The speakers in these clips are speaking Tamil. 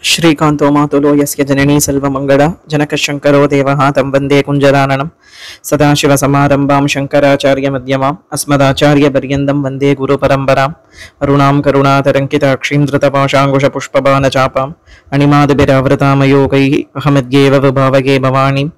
श्रीकान्तो मातुलो यस्य जननी सर्वमङ्गला जनकशङ्करो देवः तं वन्दे कुञ्जराननं सदाशिवसमारम्भां शङ्कराचार्यमध्यमाम् अस्मदाचार्यपर्यन्तं वन्दे गुरुपरम्पराम् अरुणां करुणातरङ्किताक्षीं धृतपाशाङ्कुशपुष्पबाणचापाम् अणिमादिभिरावृतामयोगैः अहमद्येव विभावगे भवानीं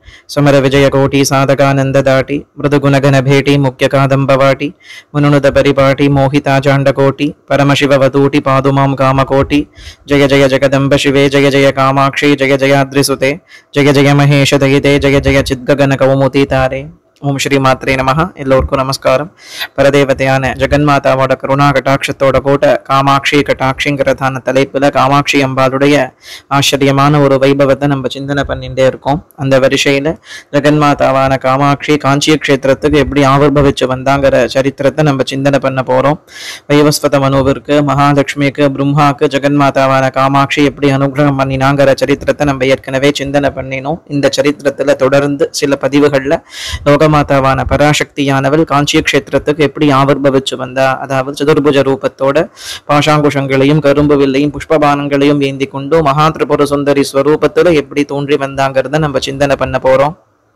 समरविजयकोटिसाधकानन्ददाटि मृदुगुणगणभेटी मुख्यकादम्बवाटि मुनुनुदपरिपाटि मोहिताजाण्डकोटि परमशिववतूटि पादु मां कामकोटि जय जय जगदम्ब शिवे जय जय कामाक्षी जय जयाद्रिसुते जय जय महेश दयिते जय जय चिद्गगन कौमुदी तारे ஓம் ஸ்ரீ மாத்ரே நமஹ எல்லோருக்கும் நமஸ்காரம் பரதேவதையான ஜெகன்மாதாவோட கருணா கட்டாட்சத்தோட கோட்ட காமாட்சி கட்டாட்சிங்கிறதான தலைப்புல காமாட்சி அம்பாளுடைய ஆச்சரியமான ஒரு வைபவத்தை நம்ம சிந்தனை பண்ணிட்டே இருக்கோம் அந்த வரிசையில ஜெகன்மாதாவான காமாட்சி காஞ்சி க்ஷேத்திரத்துக்கு எப்படி ஆவிர்வவிச்சு வந்தாங்கிற சரித்திரத்தை நம்ம சிந்தனை பண்ண போறோம் வைவஸ்வத மனுவிற்கு மகாலட்சுமிக்கு பிரம்மாக்கு ஜெகன்மாதாவான காமாட்சி எப்படி அனுகிரகம் பண்ணினாங்கிற சரித்திரத்தை நம்ம ஏற்கனவே சிந்தனை பண்ணினோம் இந்த சரித்திரத்துல தொடர்ந்து சில பதிவுகள்ல லோகமாதாவான பராசக்தியானவள் காஞ்சி க்ஷேத்திரத்துக்கு எப்படி ஆவிர்வவிச்சு வந்தா அதாவது சதுர்புஜ ரூபத்தோட பாஷாங்குஷங்களையும் கரும்பு வில்லையும் புஷ்பபானங்களையும் ஏந்தி கொண்டு மகா திரிபுர சுந்தரி ஸ்வரூபத்துல எப்படி தோன்றி வந்தாங்கிறத நம்ம சிந்தனை பண்ண போறோம்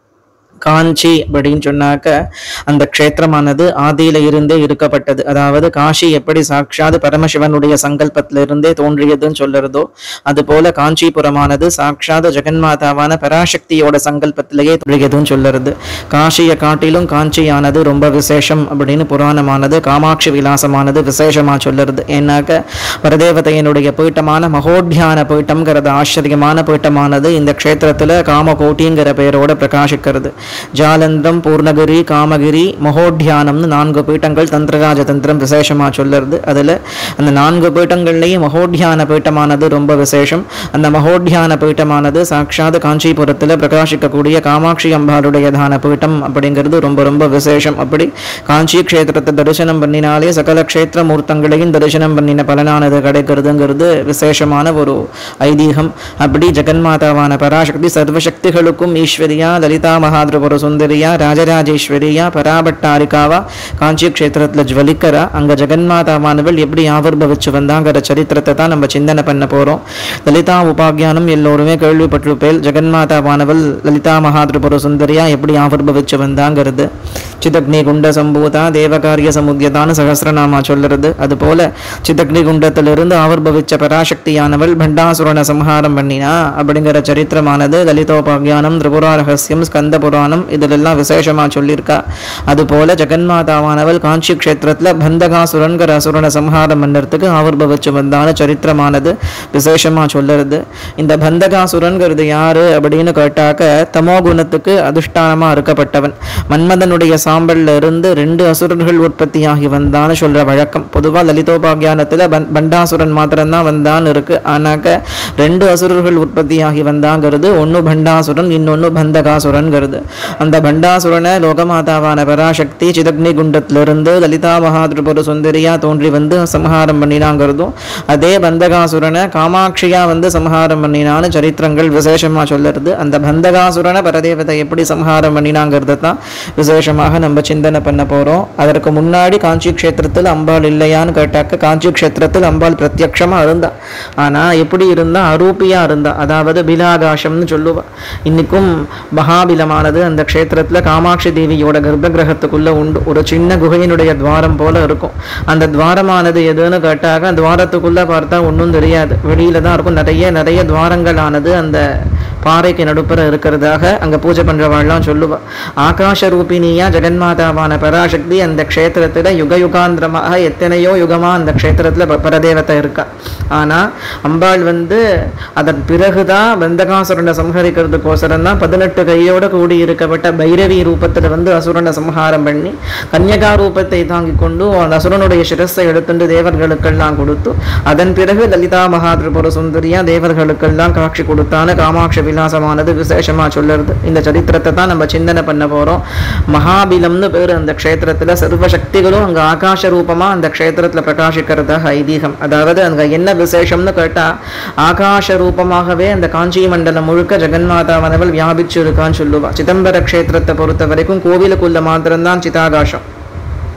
காஞ்சி அப்படின்னு சொன்னாக்க அந்த க்ஷேத்திரமானது ஆதியில இருந்தே இருக்கப்பட்டது அதாவது காஷி எப்படி சாட்சாத் பரமசிவனுடைய சங்கல்பத்தில இருந்தே தோன்றியதுன்னு சொல்லுறதோ அது போல காஞ்சிபுரமானது சாட்சாத் ஜெகன்மாதாவான பராசக்தியோட சங்கல்பத்திலேயே தோன்றியதுன்னு சொல்லுறது காஷியை காட்டிலும் காஞ்சியானது ரொம்ப விசேஷம் அப்படின்னு புராணமானது காமாட்சி விலாசமானது விசேஷமா சொல்லுறது ஏன்னாக்க பரதேவதையனுடைய பீட்டமான மகோத்தியான பீட்டம்ங்கிறது ஆச்சரியமான பீட்டமானது இந்த க்ஷேத்திரத்துல காமகோட்டிங்கிற பெயரோட பிரகாசிக்கிறது ஜாலந்திரம் பூர்ணகிரி காமகிரி மகோத்தியானம்னு நான்கு பீட்டங்கள் தந்திரராஜ தந்திரம் விசேஷமா சொல்லுறது அதுல அந்த நான்கு பீட்டங்கள்லேயும் மகோத்தியான பீட்டமானது ரொம்ப விசேஷம் அந்த மகோத்தியான பீட்டமானது சாட்சாத் காஞ்சிபுரத்துல பிரகாசிக்கக்கூடிய காமாட்சி அம்பாளுடையதான பீட்டம் அப்படிங்கிறது ரொம்ப ரொம்ப விசேஷம் அப்படி காஞ்சி க்ஷேத்திரத்தை தரிசனம் பண்ணினாலே சகல க்ஷேத்திர மூர்த்தங்களையும் தரிசனம் பண்ணின பலனானது கிடைக்கிறதுங்கிறது விசேஷமான ஒரு ஐதீகம் அப்படி ஜெகன்மாதாவான பராசக்தி சர்வசக்திகளுக்கும் ஈஸ்வரியா லலிதா மகாதிரிபுர சுந்தரியா ராஜராஜேஸ்வரியா பராபட்டாரிகாவா காஞ்சி க்ஷேத்திரத்துல ஜுவலிக்கிறா அங்க ஜெகன்மாதாவானவள் எப்படி ஆவிர்வவிச்சு வந்தாங்கிற சரித்திரத்தை தான் நம்ம சிந்தனை பண்ண போறோம் லலிதா உபாக்கியானம் எல்லோருமே கேள்விப்பட்டிருப்பேல் ஜெகன்மாதாவானவள் லலிதா மகாதிரிபுர சுந்தரியா எப்படி ஆவிர்வவிச்சு வந்தாங்கிறது சிதக்னி குண்ட சம்பூதா தேவகாரிய சமுத்தியதான்னு சகசிரநாமா சொல்லுறது அதுபோல சிதக்னி குண்டத்திலிருந்து ஆவிர்வவிச்ச பராசக்தியானவள் பண்டாசுரனை சம்ஹாரம் பண்ணினா அப்படிங்கிற சரித்திரமானது லலிதோபாகியானம் திரிபுரா ரகசியம் ஸ்கந்த புராணம் இதிலெல்லாம் விசேஷமா சொல்லியிருக்கா அதுபோல ஜெகன்மாதாவானவள் காஞ்சி க்ஷேத்திரத்துல பந்தகாசுரன்கிற அசுரனை சம்ஹாரம் பண்ணறதுக்கு ஆவிர்வவிச்சு வந்தான சரித்திரமானது விசேஷமா சொல்லுறது இந்த பந்தகாசுரன்கிறது யாரு அப்படின்னு கேட்டாக்க தமோ குணத்துக்கு அதிஷ்டானமா இருக்கப்பட்டவன் மன்மதனுடைய சாம்பல்ல இருந்து ரெண்டு அசுரர்கள் உற்பத்தியாகி வந்தான்னு சொல்ற வழக்கம் பொதுவா லலிதோபாகியானத்துல பன் பண்டாசுரன் மாத்திரம்தான் வந்தான்னு இருக்கு ஆனாக்க ரெண்டு அசுரர்கள் உற்பத்தியாகி வந்தாங்கிறது ஒன்னு பண்டாசுரன் இன்னொன்னு பந்தகாசுரன்கிறது அந்த பண்டாசுரனை லோகமாதாவான பராசக்தி சிதக்னி குண்டத்திலிருந்து லலிதா மகாதிரிபுர சுந்தரியா தோன்றி வந்து சம்ஹாரம் பண்ணினாங்கிறதும் அதே பந்தகாசுரனை காமாட்சியா வந்து சம்ஹாரம் பண்ணினான்னு சரித்திரங்கள் விசேஷமா சொல்லுறது அந்த பந்தகாசுரனை பரதேவதை எப்படி சம்ஹாரம் பண்ணினாங்கிறத தான் விசேஷமாக நம்ம சிந்தனை பண்ண போறோம் அதற்கு முன்னாடி காஞ்சி க்ஷேத்திரத்தில் அம்பாள் இல்லையான்னு கேட்டாக்க காஞ்சி க்ஷேத்திரத்தில் அம்பாள் பிரத்யக்ஷமா இருந்தா ஆனா எப்படி இருந்தா அரூபியா இருந்தா அதாவது பிலாகாசம்னு சொல்லுவா இன்னைக்கும் மகாபிலமானது அந்த க்ஷேத்திரத்துல காமாட்சி தேவியோட கர்ப்ப கிரகத்துக்குள்ள உண்டு ஒரு சின்ன குகையினுடைய துவாரம் போல இருக்கும் அந்த துவாரமானது எதுன்னு கேட்டாக்க அந்த துவாரத்துக்குள்ள பார்த்தா ஒன்றும் தெரியாது வெளியில தான் இருக்கும் நிறைய நிறைய துவாரங்களானது அந்த பாறைக்கு நடுப்புற இருக்கிறதாக அங்க பூஜை பண்றவாள்லாம் சொல்லுவா ஆகாஷ ரூபினியா ஜெகன்மாதாவான பராசக்தி அந்த க்ஷேத்திரத்துல யுக யுகாந்திரமாக எத்தனையோ யுகமா அந்த க்ஷேத்திரத்துல ப- பரதேவதை இருக்கா ஆனா அம்பாள் வந்து அதன் பிறகுதான் பந்தகாசுரனை சம்ஹரிக்கிறதுக்கோசரம் தான் பதினெட்டு கையோட கூடி இருக்கப்பட்ட பைரவி ரூபத்துல வந்து அசுரனை சம்ஹாரம் பண்ணி கன்யகா ரூபத்தை தாங்கி கொண்டு அந்த அசுரனுடைய சிரஸை எடுத்துட்டு தேவர்களுக்கெல்லாம் கொடுத்து அதன் பிறகு லலிதா மகாதிரிபுர சுந்தரியா தேவர்களுக்கெல்லாம் காட்சி கொடுத்தான காமாட்சி விலாசமானது விசேஷமா சொல்லுறது இந்த சரித்திரத்தை தான் நம்ம சிந்தனை பண்ண போறோம் மகாபிலம்னு பேர் அந்த க்ஷேத்திரத்துல சர்வ சக்திகளும் அங்க ஆகாஷ ரூபமா அந்த க்ஷேத்திரத்துல பிரகாசிக்கிறதாக ஐதீகம் அதாவது அங்க என்ன விசேஷம்னு கேட்டா ஆகாஷ ரூபமாகவே அந்த காஞ்சி மண்டலம் முழுக்க ஜெகன்மாதாவானவள் வியாபிச்சு இருக்கான்னு சொல்லுவா சிதம்பர க்ஷேத்திரத்தை பொறுத்த வரைக்கும் கோவிலுக்குள்ள மாத்திரம்தான் சிதாகாசம்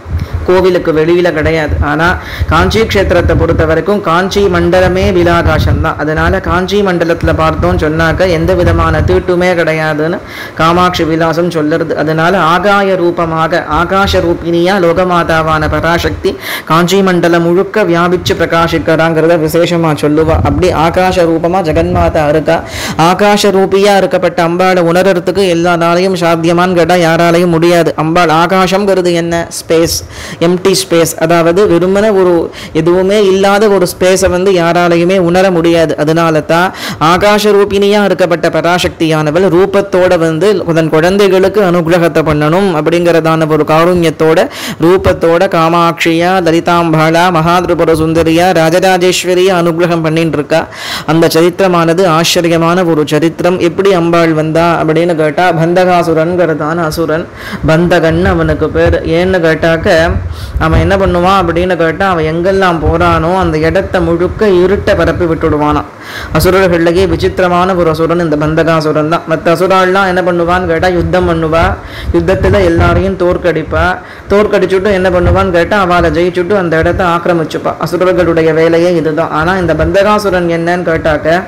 கோவிலுக்கு வெளியில கிடையாது ஆனா காஞ்சி க்ஷேத்திரத்தை பொறுத்த வரைக்கும் காஞ்சி மண்டலமே விலாகாசம் தான் அதனால காஞ்சி மண்டலத்துல பார்த்தோம்னு சொன்னாக்க எந்த விதமான தீட்டுமே கிடையாதுன்னு காமாட்சி விலாசம் சொல்லுறது அதனால ஆகாய ரூபமாக ஆகாச ரூபினியா லோகமாதாவான பராசக்தி காஞ்சி மண்டலம் முழுக்க வியாபிச்சு பிரகாசிக்கிறாங்கிறத விசேஷமா சொல்லுவா அப்படி ஆகாச ரூபமா ஜெகன்மாதா இருக்கா ஆகாச ரூபியா இருக்கப்பட்ட அம்பாளை உணர்றதுக்கு எல்லா நாளையும் சாத்தியமான்னு கேட்டா யாராலையும் முடியாது அம்பாள் ஆகாசம்ங்கிறது என்ன ஸ்பேஸ் எம்டி ஸ்பேஸ் அதாவது வெறுமனே ஒரு எதுவுமே இல்லாத ஒரு ஸ்பேஸை வந்து யாராலையுமே உணர முடியாது அதனால தான் ஆகாச ரூபினியா இருக்கப்பட்ட பராசக்தியானவள் ரூபத்தோட வந்து தன் குழந்தைகளுக்கு அனுகிரகத்தை பண்ணணும் அப்படிங்கிறதான ஒரு காருண்யத்தோட ரூபத்தோட காமாட்சியா லலிதாம்பாளா மகாதிரிபுர சுந்தரியா ராஜராஜேஸ்வரியா அனுகிரகம் பண்ணிட்டு இருக்கா அந்த சரித்திரமானது ஆச்சரியமான ஒரு சரித்திரம் எப்படி அம்பாள் வந்தா அப்படின்னு கேட்டா பந்தகாசுரன்கிறதான அசுரன் பந்தகன் அவனுக்கு பேர் ஏன்னு கேட்டாக்க அவன் என்ன பண்ணுவான் அப்படின்னு கேட்டா அவன் எங்கெல்லாம் போறானோ அந்த இடத்த முழுக்க இருட்ட பரப்பி விட்டுடுவானாம் அசுரர்கள்லயே விசித்திரமான ஒரு அசுரன் இந்த பந்தகாசுரன் தான் மற்ற அசுராள்லாம் என்ன பண்ணுவான்னு கேட்டா யுத்தம் பண்ணுவா யுத்தத்துல எல்லாரையும் தோற்கடிப்பா தோற்கடிச்சுட்டு என்ன பண்ணுவான்னு கேட்டா அவளை ஜெயிச்சுட்டு அந்த இடத்த ஆக்கிரமிச்சுப்பா அசுரர்களுடைய வேலையே இதுதான் ஆனா இந்த பந்தகாசுரன் என்னன்னு கேட்டாக்க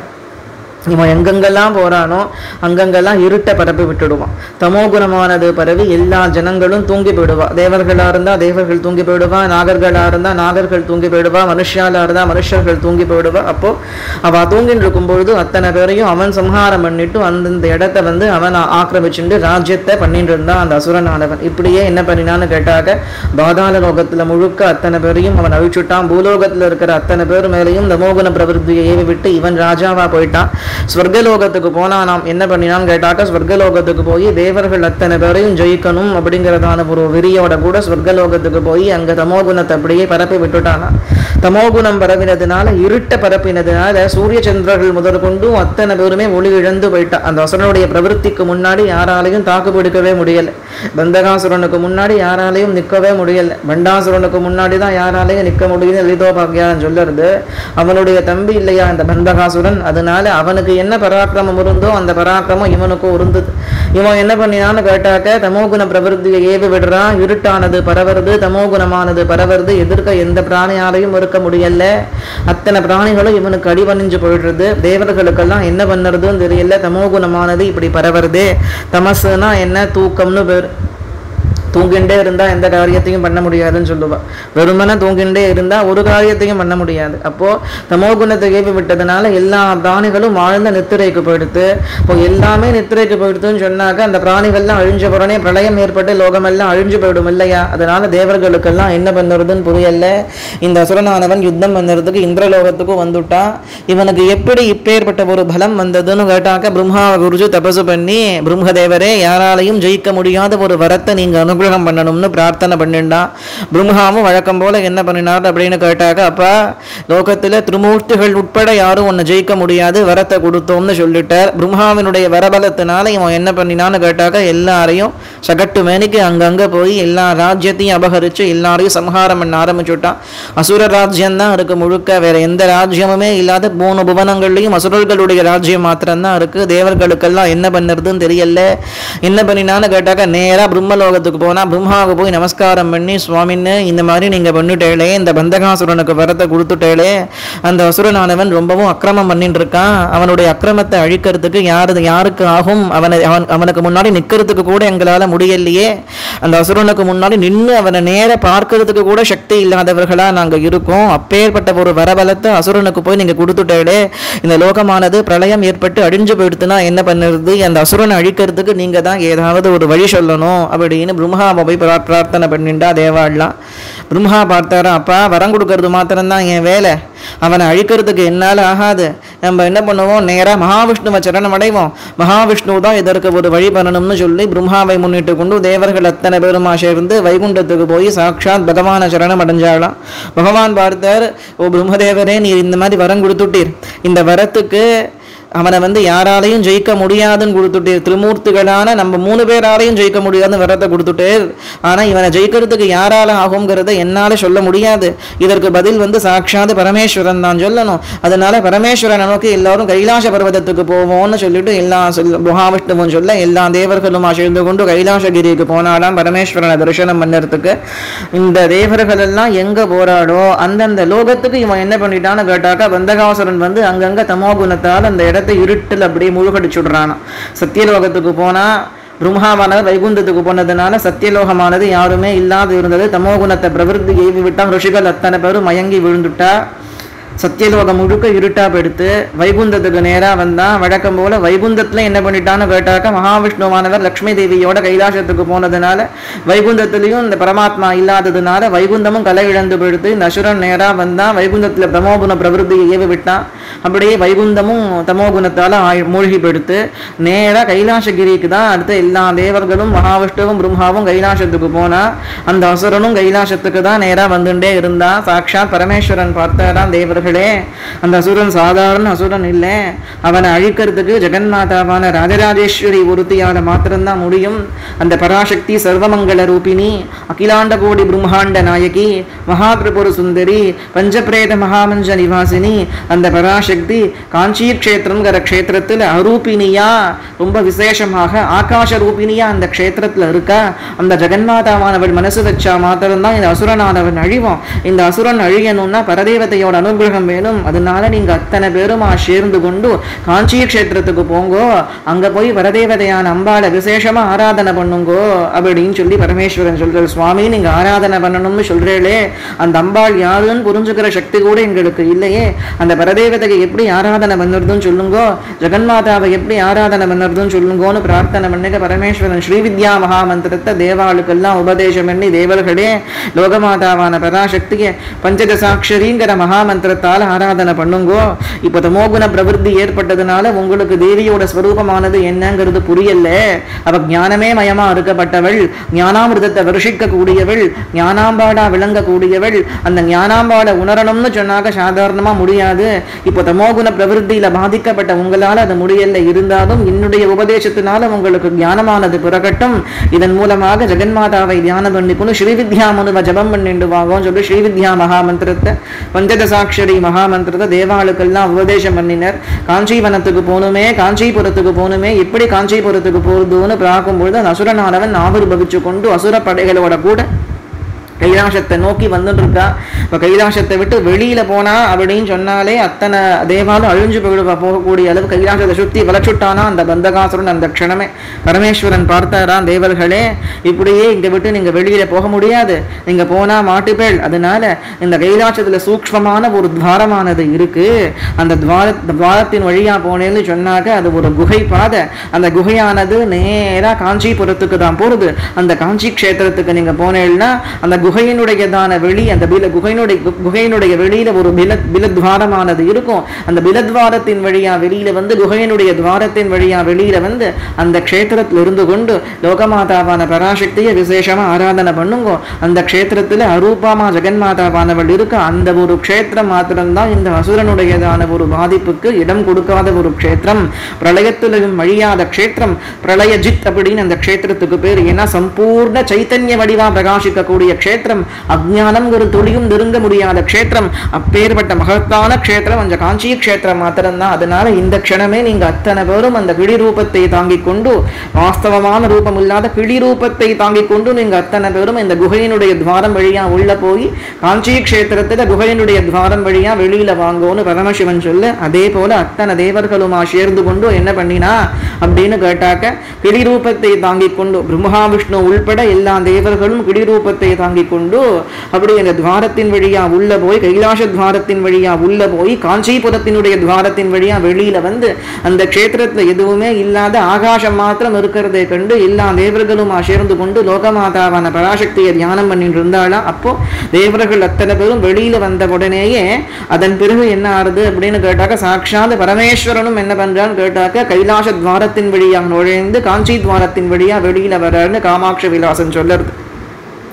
இவன் எங்கெங்கெல்லாம் போறானோ அங்கங்கெல்லாம் இருட்டை பரப்பி விட்டுடுவான் தமோ குணமானது பரவி எல்லா ஜனங்களும் தூங்கி போயிடுவா தேவர்களா இருந்தா தேவர்கள் தூங்கி போயிடுவா நாகர்களா இருந்தா நாகர்கள் தூங்கி போயிடுவா மனுஷாலா இருந்தா மனுஷர்கள் தூங்கி போயிடுவா அப்போ அவ தூங்கிட்டு இருக்கும் பொழுது அத்தனை பேரையும் அவன் சம்ஹாரம் பண்ணிட்டு அந்தந்த இடத்த வந்து அவன் ஆ- ஆக்கிரமிச்சுட்டு ராஜ்யத்தை பண்ணிட்டு இருந்தான் அந்த அசுரனானவன் இப்படியே என்ன பண்ணினான்னு கேட்டாக்க பாதாள லோகத்துல முழுக்க அத்தனை பேரையும் அவன் அழிச்சுட்டான் பூலோகத்துல இருக்கிற அத்தனை பேர் மேலேயும் தமோகுண பிரவருத்தியை ஏவி விட்டு இவன் ராஜாவா போயிட்டான் ஸ்வர்கலோகத்துக்கு போனா நாம் என்ன பண்ணினான்னு கேட்டாக்க ஸ்வர்கலோகத்துக்கு போய் தேவர்கள் அத்தனை பேரையும் ஜெயிக்கணும் அப்படிங்கிறதான ஒரு வெறியோட கூட ஸ்வர்கலோகத்துக்கு போய் அங்க தமோகுணத்தை அப்படியே பரப்பி விட்டுட்டானா தமோகுணம் பரவினதுனால இருட்ட பரப்பினதுனால சூரிய சந்திரர்கள் முதற்கொண்டும் அத்தனை பேருமே ஒளி இழந்து போயிட்டா அந்த அசுரனுடைய பிரவருத்திக்கு முன்னாடி யாராலையும் தாக்கு பிடிக்கவே முடியல பந்தகாசுரனுக்கு முன்னாடி யாராலையும் நிற்கவே முடியல பண்டாசுரனுக்கு முன்னாடி தான் யாராலையும் நிற்க முடியும்னு லலிதோபாக்கியான் சொல்லுறது அவனுடைய தம்பி இல்லையா இந்த பந்தகாசுரன் அதனால அவனுக்கு என்ன பராக்கிரமம் இருந்தோ அந்த பராக்கிரமம் இவனுக்கும் இருந்தது இவன் என்ன பண்ணினான்னு கேட்டாக்க தமோகுண பிரவருத்தியை ஏவி விடுறான் இருட்டானது பரவருது தமோகுணமானது பரவருது எதிர்க்க எந்த பிராணியாலையும் இருக்க முடியல அத்தனை பிராணிகளும் இவனுக்கு அடிபணிஞ்சு போயிடுறது தேவர்களுக்கெல்லாம் என்ன பண்ணுறதுன்னு தெரியல தமோகுணமானது இப்படி பரவருது தமசுனா என்ன தூக்கம்னு பேர் தூங்கிண்டே இருந்தா எந்த காரியத்தையும் பண்ண முடியாதுன்னு சொல்லுவா வெறுமனே தூங்கிண்டே இருந்தா ஒரு காரியத்தையும் பண்ண முடியாது அப்போ தமோ குணத்தை ஏவி விட்டதுனால எல்லா பிராணிகளும் ஆழ்ந்த நித்திரைக்கு போயிடுத்து இப்போ எல்லாமே நித்திரைக்கு போயிடுத்துன்னு சொன்னாக்க அந்த பிராணிகள்லாம் அழிஞ்ச உடனே பிரளயம் ஏற்பட்டு லோகமெல்லாம் அழிஞ்சு போயிடும் இல்லையா அதனால தேவர்களுக்கெல்லாம் என்ன பண்ணுறதுன்னு புரியல இந்த அசுரனானவன் யுத்தம் பண்ணுறதுக்கு இந்திரலோகத்துக்கும் வந்துட்டான் இவனுக்கு எப்படி இப்பேற்பட்ட ஒரு பலம் வந்ததுன்னு கேட்டாக்க பிரம்மாவை குருஜு தபசு பண்ணி பிரம்மதேவரே யாராலையும் ஜெயிக்க முடியாத ஒரு வரத்தை நீங்க அனுகிரகம் பண்ணணும்னு பிரார்த்தனை பண்ணிண்டான் பிரம்மாவும் வழக்கம் போல என்ன பண்ணினார் அப்படின்னு கேட்டாக்க அப்பா லோகத்துல திருமூர்த்திகள் உட்பட யாரும் உன்னை ஜெயிக்க முடியாது வரத்தை கொடுத்தோம்னு சொல்லிட்டார் பிரம்மாவினுடைய வரபலத்தினால இவன் என்ன பண்ணினான்னு கேட்டாக்க எல்லாரையும் சகட்டு மேனிக்கு அங்கங்க போய் எல்லா ராஜ்யத்தையும் அபகரிச்சு எல்லாரையும் சம்ஹாரம் பண்ண ஆரம்பிச்சுட்டான் அசுர ராஜ்யம் தான் இருக்கு முழுக்க வேற எந்த ராஜ்யமுமே இல்லாத மூணு புவனங்கள்லையும் அசுரர்களுடைய ராஜ்யம் மாத்திரம்தான் இருக்கு தேவர்களுக்கெல்லாம் என்ன பண்ணுறதுன்னு தெரியல என்ன பண்ணினான்னு கேட்டாக்க நேரா பிரம்மலோகத்துக்கு போனா பிரம்மாவுக்கு போய் நமஸ்காரம் பண்ணி சுவாமின்னு இந்த மாதிரி நீங்க பண்ணிட்டேளே இந்த பந்தகாசுரனுக்கு வரத்தை கொடுத்துட்டேளே அந்த அசுரனானவன் ரொம்பவும் அக்கிரமம் பண்ணிட்டு இருக்கான் அவனுடைய அக்கிரமத்தை அழிக்கிறதுக்கு யாரு யாருக்கு ஆகும் அவனை அவன் அவனுக்கு முன்னாடி நிக்கிறதுக்கு கூட எங்களால முடியலையே அந்த அசுரனுக்கு முன்னாடி நின்று அவனை நேர பார்க்கறதுக்கு கூட சக்தி இல்லாதவர்களா நாங்க இருக்கோம் அப்பேற்பட்ட ஒரு வரபலத்தை அசுரனுக்கு போய் நீங்க கொடுத்துட்டேளே இந்த லோகமானது பிரளயம் ஏற்பட்டு அழிஞ்சு போயிடுத்துனா என்ன பண்ணுறது அந்த அசுரனை அழிக்கிறதுக்கு நீங்க தான் ஏதாவது ஒரு வழி சொல்லணும் அப்படின்னு பிரம்மாவை போய் பிரா- பிரார்த்தனை பண்ணிண்டா தேவாள்லாம் பிரம்மா பார்த்தாரா அப்பா வரம் கொடுக்கறது மாத்திரம்தான் என் வேலை அவனை அழிக்கிறதுக்கு என்னால் ஆகாது நம்ம என்ன பண்ணுவோம் நேராக மகாவிஷ்ணுவை சரணம் அடைவோம் மகாவிஷ்ணு தான் இதற்கு ஒரு வழி பண்ணணும்னு சொல்லி பிரம்மாவை முன்னிட்டு கொண்டு தேவர்கள் அத்தனை பேருமா சேர்ந்து வைகுண்டத்துக்கு போய் சாட்சாத் பகவானை சரணம் அடைஞ்சாலாம் பகவான் பார்த்தார் ஓ பிரம்மதேவரே நீர் இந்த மாதிரி வரம் கொடுத்துட்டீர் இந்த வரத்துக்கு அவனை வந்து யாராலையும் ஜெயிக்க முடியாதுன்னு கொடுத்துட்டே திருமூர்த்திகளான நம்ம மூணு பேராலையும் ஜெயிக்க முடியாதுன்னு வரத்தை கொடுத்துட்டே ஆனா இவனை ஜெயிக்கிறதுக்கு யாரால ஆகுங்கிறத என்னால சொல்ல முடியாது இதற்கு பதில் வந்து சாட்சாத் பரமேஸ்வரன் தான் சொல்லணும் அதனால பரமேஸ்வரனை நோக்கி எல்லாரும் கைலாச பர்வதத்துக்கு போவோம்னு சொல்லிட்டு எல்லா சொல் மகாவிஷ்ணுவும் சொல்ல எல்லா தேவர்களும் சேர்ந்து கொண்டு கைலாசகிரிக்கு போனாலாம் பரமேஸ்வரனை தரிசனம் பண்ணறதுக்கு இந்த தேவர்கள் எல்லாம் எங்க போராடோ அந்தந்த லோகத்துக்கு இவன் என்ன பண்ணிட்டான்னு கேட்டாக்கா பந்தகாசுரன் வந்து அங்கங்க தமோ குணத்தால் அந்த இடத்தை இருட்டில் அப்படியே முழுகடிச்சுடுறானாம் சத்தியலோகத்துக்கு போனா பிரம்மாவானவர் வைகுந்தத்துக்கு போனதுனால சத்தியலோகமானது யாருமே இல்லாது இருந்தது தமோகுணத்தை பிரவருத்தி ஏவி விட்டா ரிஷிகள் அத்தனை பேரும் மயங்கி விழுந்துட்டா சத்தியலோகம் முழுக்க இருட்டா போயிடுத்து வைகுந்தத்துக்கு நேரா வந்தா வழக்கம் போல வைகுந்தத்துல என்ன பண்ணிட்டான்னு கேட்டாக்க மகாவிஷ்ணுவானவர் லக்ஷ்மி தேவியோட கைலாசத்துக்கு போனதுனால வைகுந்தத்திலையும் இந்த பரமாத்மா இல்லாததுனால வைகுந்தமும் கலை இழந்து போயிடுத்து இந்த அசுரன் நேரா வந்தா வைகுந்தத்துல பிரமோகுண பிரவருத்தியை ஏவி விட்டான் அப்படியே வைகுந்தமும் தமோகுணத்தால ஆழ்- மூழ்கி போயிடுத்து நேரா கைலாசகிரிக்கு தான் அடுத்த எல்லா தேவர்களும் மகாவிஷ்ணுவும் பிரம்மாவும் கைலாசத்துக்கு போனா அந்த அசுரனும் கைலாசத்துக்கு தான் நேரா வந்துட்டே இருந்தா சாட்சாத் பரமேஸ்வரன் பார்த்தாராம் தேவர்களே அந்த அசுரன் சாதாரண அசுரன் இல்லை அவனை அழிக்கிறதுக்கு ஜெகன்மாதாவான ராஜராஜேஸ்வரி ஒருத்தியால மாத்திரம்தான் முடியும் அந்த பராசக்தி சர்வமங்கள ரூபிணி அகிலாண்ட கோடி பிரம்மாண்ட நாயகி மகாபிரபுர சுந்தரி பஞ்சபிரேத மகாமஞ்ச நிவாசினி அந்த பராசக்தி காஞ்சி க்ஷேத்திரங்கிற க்ஷேத்திரத்தில் அரூபிணியா ரொம்ப விசேஷமாக ஆகாச ரூபிணியா அந்த க்ஷேத்திரத்துல இருக்கா அந்த ஜெகன்மாதாவானவள் மனசு வச்சா மாத்திரம்தான் இந்த அசுரனானவன் அழிவான் இந்த அசுரன் அழியணும்னா பரதேவதையோட அனுகிரகம் வேணும் அதனால நீங்க அத்தனை பேருமா சேர்ந்து கொண்டு காஞ்சி க்ஷேத்திரத்துக்கு போங்கோ அங்க போய் பரதேவதையான அம்பாளை விசேஷமா ஆராதனை பண்ணுங்கோ அப்படின்னு சொல்லி பரமேஸ்வரன் சொல்றாரு சுவாமி நீங்க ஆராதனை பண்ணணும்னு சொல்றீங்களே அந்த அம்பாள் யாருன்னு புரிஞ்சுக்கிற சக்தி கூட எங்களுக்கு இல்லையே அந்த பரதேவதையை எப்படி ஆராதனை பண்ணுறதுன்னு சொல்லுங்கோ ஜெகன்மாதாவை எப்படி ஆராதனை பண்ணுறதுன்னு சொல்லுங்கோன்னு பிரார்த்தனை பண்ணுங்க பரமேஸ்வரன் ஸ்ரீவித்யா மகாமந்திரத்தை தேவாளுக்கெல்லாம் உபதேசம் பண்ணி தேவர்களே லோகமாதாவான பராசக்தியை பஞ்சதசாட்சரிங்கிற மகாமந்திரத்தால் ஆராதனை பண்ணுங்கோ இப்போ தமோகுண பிரவருத்தி ஏற்பட்டதுனால உங்களுக்கு தேவியோட ஸ்வரூபமானது என்னங்கிறது புரியல அவ ஞானமே மயமா இருக்கப்பட்டவள் ஞானாமிர்தத்தை வருஷிக்க கூடியவள் ஞானாம்பாடா விளங்கக்கூடியவள் அந்த ஞானாம்பாடை உணரணும்னு சொன்னாக்க சாதாரணமா முடியாது இப்போ தமோகுண பிரவருத்தியில பாதிக்கப்பட்ட உங்களால அது முடியல இருந்தாலும் என்னுடைய உபதேசத்தினால உங்களுக்கு ஞானமானது பிறகட்டும் இதன் மூலமாக ஜெகன்மாதாவை தியானம் பண்ணிக்கணும் ஸ்ரீவித்யா மனுவ ஜபம் பண்ணிட்டு வாங்கன்னு சொல்லி ஸ்ரீவித்யா மகாமந்திரத்தை பஞ்சதசாட்சரி மகாமந்திரத்தை தேவாளுக்கெல்லாம் உபதேசம் பண்ணினர் காஞ்சிவனத்துக்கு போகணுமே காஞ்சிபுரத்துக்கு போகணுமே எப்படி காஞ்சிபுரத்துக்கு போகுதுன்னு பார்க்கும்பொழுது அந்த அசுரனானவன் ஆவிர்பவிச்சு கொண்டு அசுர படைகளோட கூட கைலாசத்தை நோக்கி வந்துட்டு இருக்கா இப்போ கைலாசத்தை விட்டு வெளியில போனா அப்படின்னு சொன்னாலே அத்தனை தேவாலும் அழிஞ்சு போயிடுவா போகக்கூடிய அளவு கைலாசத்தை சுத்தி வளச்சுட்டானா அந்த பந்தகாசுரன் அந்த க்ஷணமே பரமேஸ்வரன் பார்த்தாராம் தேவர்களே இப்படியே இங்க விட்டு நீங்க வெளியில போக முடியாது நீங்க போனா மாட்டுப்பேள் அதனால இந்த கைலாசத்துல சூக்ஷ்மமான ஒரு துவாரமானது இருக்கு அந்த துவார துவாரத்தின் வழியா போனேன்னு சொன்னாக்க அது ஒரு குகை பாதை அந்த குகையானது நேரா காஞ்சிபுரத்துக்கு தான் போறது அந்த காஞ்சி க்ஷேத்திரத்துக்கு நீங்க போனேன்னா அந்த குகையினுடையதான வெளி அந்த பில குகையினுடைய கு- குகையினுடைய வெளியில ஒரு பில பிலத்வாரமானது இருக்கும் அந்த பிலத்வாரத்தின் வழியா வெளியில வந்து குகையினுடைய துவாரத்தின் வழியா வெளியில வந்து அந்த க்ஷேத்திரத்துல இருந்து கொண்டு லோகமாதாவான பராசக்தியை விசேஷமா ஆராதனை பண்ணுங்க அந்த க்ஷேத்திரத்துல அரூபமா ஜெகன்மாதாவானவள் இருக்கு அந்த ஒரு க்ஷேத்திரம் மாத்திரம்தான் இந்த அசுரனுடையதான ஒரு பாதிப்புக்கு இடம் கொடுக்காத ஒரு க்ஷேத்திரம் பிரளயத்திலும் அழியாத க்ஷேத்திரம் பிரளயஜித் அப்படின்னு அந்த க்ஷேத்திரத்துக்கு பேர் ஏன்னா சம்பூர்ண சைத்தன்ய வடிவா பிரகாசிக்கக்கூடிய க்ஷேத்திரம் அஜ்ஞானம்ங்கிற துளியும் நெருங்க முடியாத க்ஷேத்திரம் அப்பேற்பட்ட மகத்தான க்ஷேத்திரம் அந்த காஞ்சி க்ஷேத்திரம் மாத்திரம்தான் அதனால இந்த க்ஷணமே நீங்க அத்தனை பேரும் அந்த கிளி ரூபத்தை தாங்கிக் கொண்டு வாஸ்தவமான ரூபம் இல்லாத கிளி ரூபத்தை தாங்கிக் கொண்டு நீங்க அத்தனை பேரும் இந்த குகையினுடைய துவாரம் வழியா உள்ள போய் காஞ்சி க்ஷேத்திரத்துல குகையினுடைய துவாரம் வழியா வெளியில வாங்கோன்னு பரமசிவன் சொல்ல அதே போல அத்தனை தேவர்களுமா சேர்ந்து கொண்டு என்ன பண்ணினா அப்படின்னு கேட்டாக்க கிளி ரூபத்தை தாங்கிக் கொண்டு பிரம்மா விஷ்ணு உள்பட எல்லா தேவர்களும் கிளி ரூபத்தை தாங்கிக் கொண்டு அப்படி அந்த துவாரத்தின் வழியா உள்ள போய் கைலாச துவாரத்தின் வழியா உள்ள போய் காஞ்சிபுரத்தினுடைய துவாரத்தின் வழியா வெளியில வந்து அந்த க்ஷேத்திரத்துல எதுவுமே இல்லாத ஆகாசம் மாத்திரம் இருக்கிறதை கண்டு எல்லா தேவர்களுமா சேர்ந்து கொண்டு லோகமாதாவான பராசக்தியை தியானம் பண்ணிட்டு இருந்தாளா அப்போ தேவர்கள் அத்தனை பேரும் வெளியில வந்த உடனேயே அதன் பிறகு என்ன ஆறுது அப்படின்னு கேட்டாக்க சாட்சாத் பரமேஸ்வரனும் என்ன பண்றான்னு கேட்டாக்க கைலாச துவாரத்தின் வழியா நுழைந்து காஞ்சி துவாரத்தின் வழியா வெளியில வர்றாருன்னு காமாட்சி விலாசன் சொல்லுறது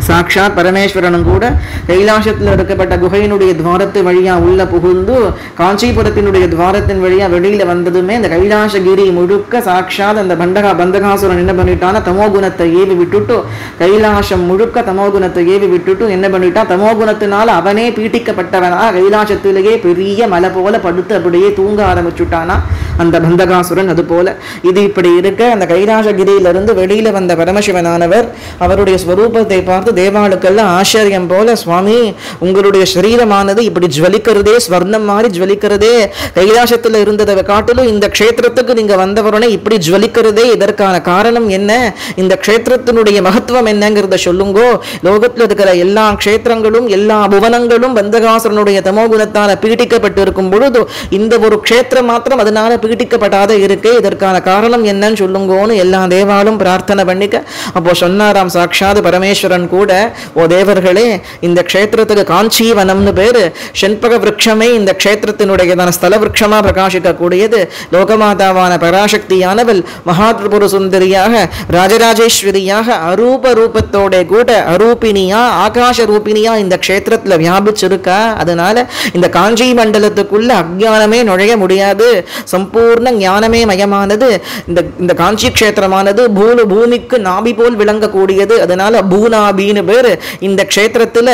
சாக்ஷாத் பரமேஸ்வரனும் கூட கைலாசத்தில் இருக்கப்பட்ட குகையினுடைய துவாரத்து வழியா உள்ள புகுந்து காஞ்சிபுரத்தினுடைய துவாரத்தின் வழியா வெளியில வந்ததுமே இந்த கைலாசகிரி முழுக்க சாக்ஷாத் அந்த பண்டகா பந்தகாசுரன் என்ன பண்ணிட்டான்னா தமோகுணத்தை ஏவி விட்டுட்டு கைலாசம் முழுக்க தமோகுணத்தை ஏவி விட்டுட்டு என்ன பண்ணிட்டான் தமோகுணத்தினால அவனே பீட்டிக்கப்பட்டவனா கைலாசத்திலேயே பெரிய மலை போல படுத்து அப்படியே தூங்க ஆரம்பிச்சுட்டானா அந்த பந்தகாசுரன் அது போல இது இப்படி இருக்க அந்த கைலாசகிரியிலிருந்து வெளியில வந்த பரமசிவனானவர் அவருடைய ஸ்வரூபத்தை பார்த்து தேவாளுக்கெல்லாம் ஆச்சரியம் போல சுவாமி உங்களுடைய சரீரமானது இப்படி ஜுவலிக்கிறதே ஸ்வர்ணம் மாதிரி ஜுவலிக்கிறதே கைலாசத்துல இருந்ததை காட்டிலும் இந்த க்ஷேத்திரத்துக்கு நீங்க வந்தவருடனே இப்படி ஜுவலிக்கிறதே இதற்கான காரணம் என்ன இந்த க்ஷேத்திரத்தினுடைய மகத்துவம் என்னங்கிறத சொல்லுங்கோ லோகத்துல இருக்கிற எல்லா க்ஷேத்திரங்களும் எல்லா புவனங்களும் பந்தகாசுரனுடைய தமோகுணத்தால பீடிக்கப்பட்டு இருக்கும் பொழுது இந்த ஒரு க்ஷேத்திரம் மாத்திரம் அதனால பீடிக்கப்படாத இருக்கே இதற்கான காரணம் என்னன்னு சொல்லுங்கோன்னு எல்லா தேவாலும் பிரார்த்தனை பண்ணிக்க அப்போ சொன்னாராம் சாட்சாத் பரமேஸ்வரன் கூட ஓ தேவர்களே இந்த க்ஷேத்திரத்துக்கு காஞ்சீவனம்னு பேரு செண்பக விருட்சமே இந்த க்ஷேத்திரத்தினுடையதான ஸ்தல விருட்சமா பிரகாசிக்கக்கூடியது லோகமாதாவான பராசக்தியானவள் மகாத்ரிபுர சுந்தரியாக ராஜராஜேஸ்வரியாக அரூப ரூபத்தோட கூட அரூபினியா ஆகாச ரூபினியா இந்த க்ஷேத்திரத்துல வியாபிச்சிருக்கா அதனால இந்த காஞ்சி மண்டலத்துக்குள்ள அஜ்ஞானமே நுழைய முடியாது சம்பூர்ண ஞானமே மயமானது இந்த இந்த காஞ்சி க்ஷேத்திரமானது பூலு பூமிக்கு நாபி போல் விளங்கக்கூடியது அதனால பூநாபின்னு பேரு இந்த க்ஷேத்திரத்துல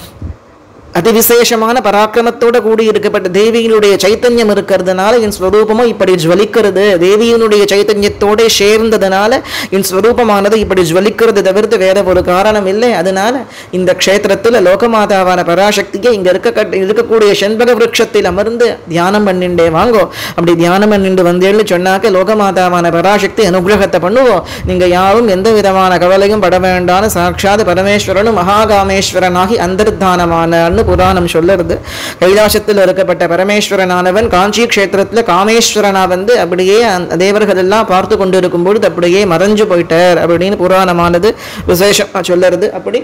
அதிவிசேஷமான பராக்கிரமத்தோட கூடி இருக்கப்பட்ட தேவியினுடைய சைத்தன்யம் இருக்கிறதுனால என் ஸ்வரூபமும் இப்படி ஜுவலிக்கிறது தேவியினுடைய சைத்தன்யத்தோட சேர்ந்ததுனால என் ஸ்வரூபமானது இப்படி ஜுவலிக்கிறது தவிர்த்து வேற ஒரு காரணம் இல்லை அதனால இந்த க்ஷேத்திரத்துல லோகமாதாவான பராசக்தியை இங்க இருக்க இருக்கக்கூடிய செண்பக விருட்சத்தில் அமர்ந்து தியானம் பண்ணிண்டே வாங்கோ அப்படி தியானம் பண்ணிட்டு வந்தேன்னு சொன்னாக்க லோகமாதாவான பராசக்தி அனுகிரகத்தை பண்ணுவோம் நீங்க யாரும் எந்த விதமான கவலையும் பட வேண்டாம்னு சாட்சாத் பரமேஸ்வரனும் மகாகாமேஸ்வரனாகி அந்தர்தானமானன்னு புராணம் சொல்லுறது கைலாசத்தில் இருக்கப்பட்ட பரமேஸ்வரனானவன் காஞ்சி க்ஷேத்திரத்துல காமேஸ்வரனா வந்து அப்படியே அந்த தேவர்கள் எல்லாம் பார்த்து கொண்டு இருக்கும் பொழுது அப்படியே மறைஞ்சு போயிட்டார் அப்படின்னு புராணமானது விசேஷமா சொல்லுறது அப்படி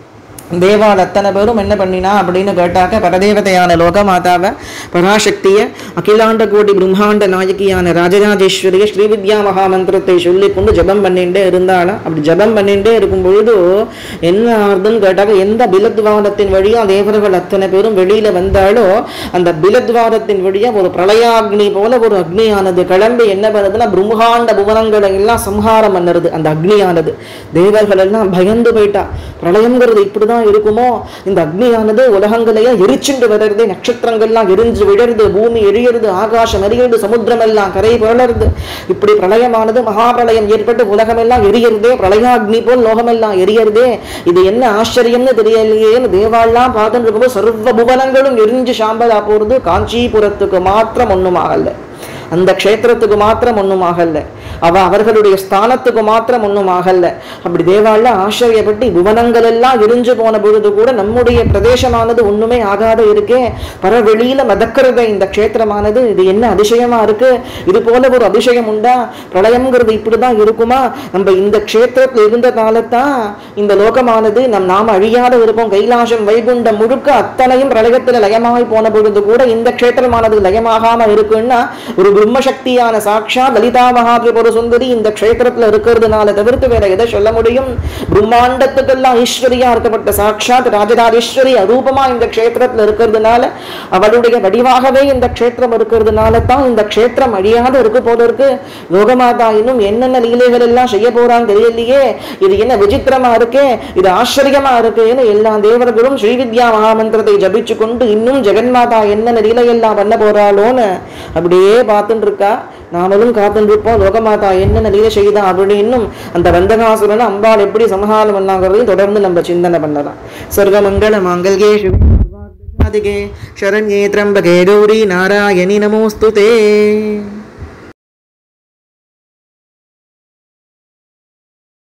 தேவால் அத்தனை பேரும் என்ன பண்ணினா அப்படின்னு கேட்டாக்க பரதேவதையான லோகமாதாவை பராசக்தியை அகிலாண்ட கோடி பிரம்மாண்ட நாயகியான ராஜராஜேஸ்வரியை ஸ்ரீவித்யா மகாமந்திரத்தை சொல்லி கொண்டு ஜபம் பண்ணிட்டே இருந்தாலும் அப்படி ஜபம் பண்ணிட்டே இருக்கும் பொழுது என்ன ஆகுதுன்னு கேட்டாக்க எந்த பிலத்வாரத்தின் வழியா தேவர்கள் அத்தனை பேரும் வெளியில வந்தாலோ அந்த பிலத்வாரத்தின் வழியா ஒரு பிரளயாக்னி போல ஒரு அக்னியானது கிளம்பி என்ன பண்ணுதுன்னா பிரம்மாண்ட புவனங்களை எல்லாம் சம்ஹாரம் பண்ணுறது அந்த அக்னியானது தேவர்கள் எல்லாம் பயந்து போயிட்டா பிரளயங்கிறது இப்படிதான் இருக்குமோ இந்த அக்னியானது உலகங்களையே எரிச்சுண்டு வளருது நட்சத்திரங்கள்லாம் எரிஞ்சு விழருது பூமி எரியறது ஆகாசம் எரியுது சமுத்திரம் எல்லாம் கரை புரளருது இப்படி பிரளயமானது மகாபிரளயம் ஏற்பட்டு உலகமெல்லாம் எரியறதே பிரளயாக்னி போல் லோகமெல்லாம் எரியறதே இது என்ன ஆச்சரியம்னு தெரியலையேன்னு தேவாலாம் பார்த்துட்டு இருக்கும்போது சர்வ புவனங்களும் எரிஞ்சு சாம்பலா போறது காஞ்சிபுரத்துக்கு மாத்திரம் ஒண்ணும் ஆகல அந்த க்ஷேத்திரத்துக்கு மாத்திரம் ஒன்றும் ஆகல அவ அவர்களுடைய ஸ்தானத்துக்கு மாத்திரம் ஒன்றும் ஆகல அப்படி தேவால ஆச்சரியப்பட்டு புவனங்கள் எல்லாம் எரிஞ்சு போன பொழுது கூட நம்முடைய பிரதேசமானது ஒண்ணுமே ஆகாத இருக்கே பரவெளியில மதக்கிறத இந்த க்ஷேத்திரமானது இது என்ன அதிசயமா இருக்கு இது போல ஒரு அதிசயம் உண்டா பிரளயம்ங்கிறது இப்படிதான் இருக்குமா நம்ம இந்த க்ஷேத்திரத்துல இருந்த காலத்தான் இந்த லோகமானது நம் நாம் அழியாத இருப்போம் கைலாசம் வைகுண்டம் முழுக்க அத்தனையும் பிரளயத்துல லயமாய் போன பொழுது கூட இந்த க்ஷேத்திரமானது லயமாகாம இருக்குன்னா ஒரு பிரம்மசக்தியான சாட்சா லலிதா மகாத்ரிபுர சுந்தரி இந்த க்ஷேத்திரத்துல இருக்கிறதுனால தவிர்த்து வேற எதை சொல்ல முடியும் பிரம்மாண்டத்துக்கெல்லாம் ஈஸ்வரியா இருக்கப்பட்ட சாட்சாத் ராஜராஜேஸ்வரி அரூபமா இந்த க்ஷேத்திரத்துல இருக்கிறதுனால அவளுடைய வடிவாகவே இந்த க்ஷேத்திரம் இருக்கிறதுனால தான் இந்த க்ஷேத்திரம் அழியாத இருக்கு போல இருக்கு லோகமாதா இன்னும் என்னென்ன லீலைகள் எல்லாம் செய்ய போறான்னு தெரியலையே இது என்ன விசித்திரமா இருக்கே இது ஆச்சரியமா இருக்குன்னு எல்லா தேவர்களும் ஸ்ரீவித்யா மகாமந்திரத்தை ஜபிச்சு கொண்டு இன்னும் ஜெகன்மாதா என்னென்ன லீலையெல்லாம் பண்ண போறாளோன்னு அப்படியே பார்த்துட்டு இருக்கா நாமளும் காத்துட்டு இருப்போம் லோகமாதா என்னென்ன லீலை செய்தா அப்படின்னு இன்னும் அந்த வந்தகாசுரனை அம்பாள் எப்படி சமஹாரம் பண்ணாங்கிறதையும் தொடர்ந்து நம்ம சிந்தனை பண்ணலாம் சொர்க்கமங்கல மாங்கல்யே சிவாதிகே சரண்யே திரம்பகே கௌரி நாராயணி நமோஸ்து தே